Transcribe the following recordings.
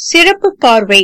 சிறப்பு பார்வை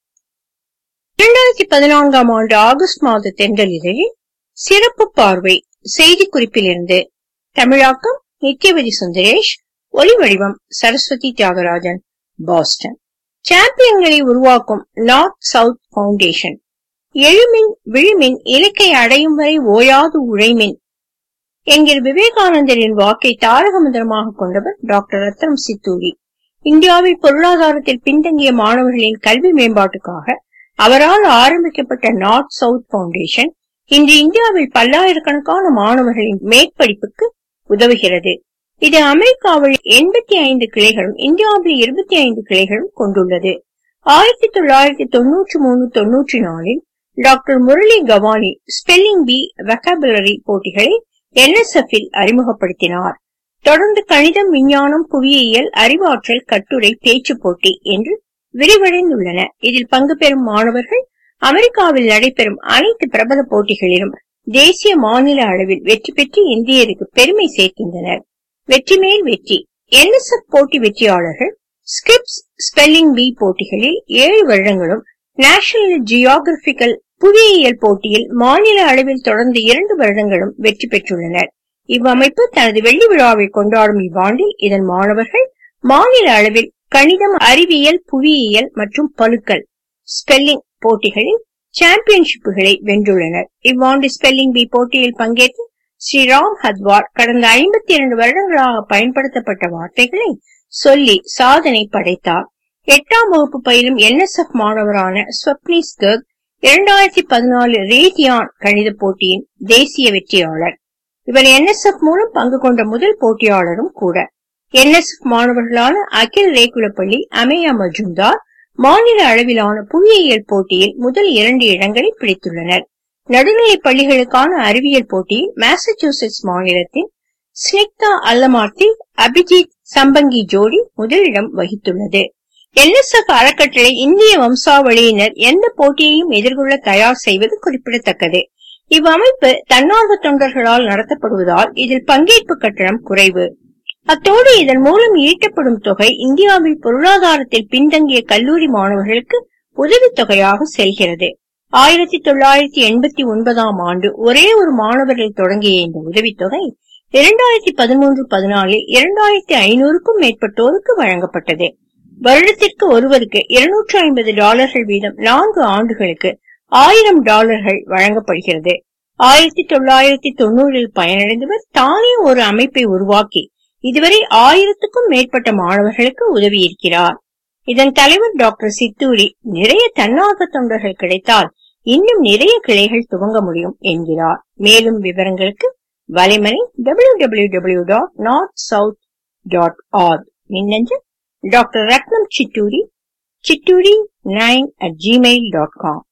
இரண்டாயிரத்தி பதினான்காம் ஆண்டு ஆகஸ்ட் மாத தென்றல் இதழில் சிறப்பு பார்வை செய்தி குறிப்பிலிருந்து தமிழாக்கம் நித்யவதி சுந்தரேஷ் ஒலி வடிவம் சரஸ்வதி தியாகராஜன் பாஸ்டன் சாம்பியன்களை உருவாக்கும் நார்த் சவுத் பவுண்டேஷன் எழுமின் விழுமின் இலக்கை அடையும் வரை ஓயாது உழைமின் என்கிற விவேகானந்தரின் வாக்கை தாரக மந்திரமாக கொண்டவர் டாக்டர் ரத்னம் சித்தூரி இந்தியாவில் பொருளாதாரத்தில் பின்தங்கிய மாணவர்களின் கல்வி மேம்பாட்டுக்காக அவரால் ஆரம்பிக்கப்பட்ட நார்த் சவுத் பவுண்டேஷன் இன்று இந்தியாவில் பல்லாயிரக்கணக்கான மாணவர்களின் மேற்படிப்புக்கு உதவுகிறது இது அமெரிக்காவில் எண்பத்தி ஐந்து கிளைகளும் இந்தியாவில் இருபத்தி ஐந்து கிளைகளும் கொண்டுள்ளது ஆயிரத்தி தொள்ளாயிரத்தி தொன்னூற்றி மூணு தொன்னூற்றி நாலில் doctor Murali Kavani spelling bee vocabulary போட்டிகளை என்எஸ்எஃப் இல் அறிமுகப்படுத்தினார் தொடர்ந்து கணிதம் விஞ்ஞானம் புவியியல் அறிவாற்றல் கட்டுரை பேச்சு போட்டி என்று விரிவடைந்துள்ளன இதில் பங்கு பெறும் மாணவர்கள் அமெரிக்காவில் நடைபெறும் அனைத்து பிரபல போட்டிகளிலும் தேசிய மாநில அளவில் வெற்றி பெற்று இந்தியருக்கு பெருமை சேர்க்கின்றனர் வெற்றி மேல் வெற்றி என்எஸ்எஃப் போட்டி வெற்றியாளர்கள் ஸ்கிரிப்ஸ் ஸ்பெல்லிங் பி போட்டிகளில் ஏழு வருடங்களும் நேஷனல் ஜியோகிராபிக்கல் புவியியல் போட்டியில் மாநில அளவில் தொடர்ந்து இரண்டு வருடங்களும் வெற்றி பெற்றுள்ளனர் இவ்வமைப்பு தனது வெள்ளி விழாவை கொண்டாடும் இவ்வாண்டில் இதன் மாணவர்கள் மாநில அளவில் கணிதம் அறிவியல் புவியியல் மற்றும் பழுக்கள் ஸ்பெல்லிங் போட்டிகளில் சாம்பியன்ஷிப்புகளை வென்றுள்ளனர் இவ்வாண்டு ஸ்பெல்லிங் பி போட்டியில் பங்கேற்று ஸ்ரீ ராம் ஹத்வார் கடந்த ஐம்பத்தி இரண்டு வருடங்களாக பயன்படுத்தப்பட்ட வார்த்தைகளை சொல்லி சாதனை படைத்தார் எட்டாம் வகுப்பு பயிலும் என்எஸ்எஃப் மாணவரான ஸ்வப்னிஸ் கர்க் இரண்டாயிரத்தி பதினாலு ரேடியான் கணித போட்டியின் தேசிய வெற்றியாளர் இவர் என்எஸ்எஃப் மூலம் பங்கு கொண்ட முதல் போட்டியாளரும் கூட என்எஸ்எஃப் மாணவர்களான அகில் ரேகுலப்பள்ளி அமேயா மஜும்தார் மாநில அளவிலான புவியியல் போட்டியில் முதல் இரண்டு இடங்களை பிடித்துள்ளனர் நடுநிலை பள்ளிகளுக்கான அறிவியல் போட்டியில் மாசச்சூசெட்ஸ் மாநிலத்தின் ஸ்னிக்தா அல்லமார்த்தி அபிஜித் சம்பங்கி ஜோடி முதலிடம் வகித்துள்ளது என்எஸ்எஃப் அறக்கட்டளை இந்திய வம்சாவளியினர் எந்த போட்டியையும் எதிர்கொள்ள தயார் செய்வது குறிப்பிடத்தக்கது இவ்வமைப்பு தன்னார்வ தொண்டர்களால் நடத்தப்படுவதால் இதில் பங்கேற்பு கட்டணம் குறைவு அத்தோடு இதன் மூலம் ஈட்டப்படும் தொகை இந்தியாவில் பொருளாதாரத்தில் பின்தங்கிய கல்லூரி மாணவர்களுக்கு உதவித்தொகையாக செல்கிறது ஆயிரத்தி தொள்ளாயிரத்தி எண்பத்தி ஒன்பதாம் ஆண்டு ஒரே ஒரு மாணவரில் தொடங்கிய இந்த உதவித்தொகை இரண்டாயிரத்தி பதிமூன்று பதினாலில் இரண்டாயிரத்தி ஐநூறுக்கும் மேற்பட்டோருக்கு வழங்கப்பட்டது வருடத்திற்கு ஒருவருக்கு இருநூற்று ஐம்பது டாலர்கள் வீதம் நான்கு ஆண்டுகளுக்கு ஆயிரம் டாலர்கள் வழங்கப்படுகிறது ஆயிரத்தி தொள்ளாயிரத்தி தொண்ணூறில் பயனடைந்தவர் தானே ஒரு அமைப்பை உருவாக்கி இதுவரை ஆயிரத்துக்கும் மேற்பட்ட மாணவர்களுக்கு உதவியிருக்கிறார் இதன் தலைவர் டாக்டர் சித்தூரி நிறைய தன்னார்வ தொண்டர்கள் கிடைத்தால் இன்னும் நிறைய கிளைகள் துவங்க முடியும் என்கிறார் மேலும் விவரங்களுக்கு வலைமனை W W W dot north south dot org மின்னஞ்சல் doctor Ratnam Chitturi Chitturi nine at Gmail dot com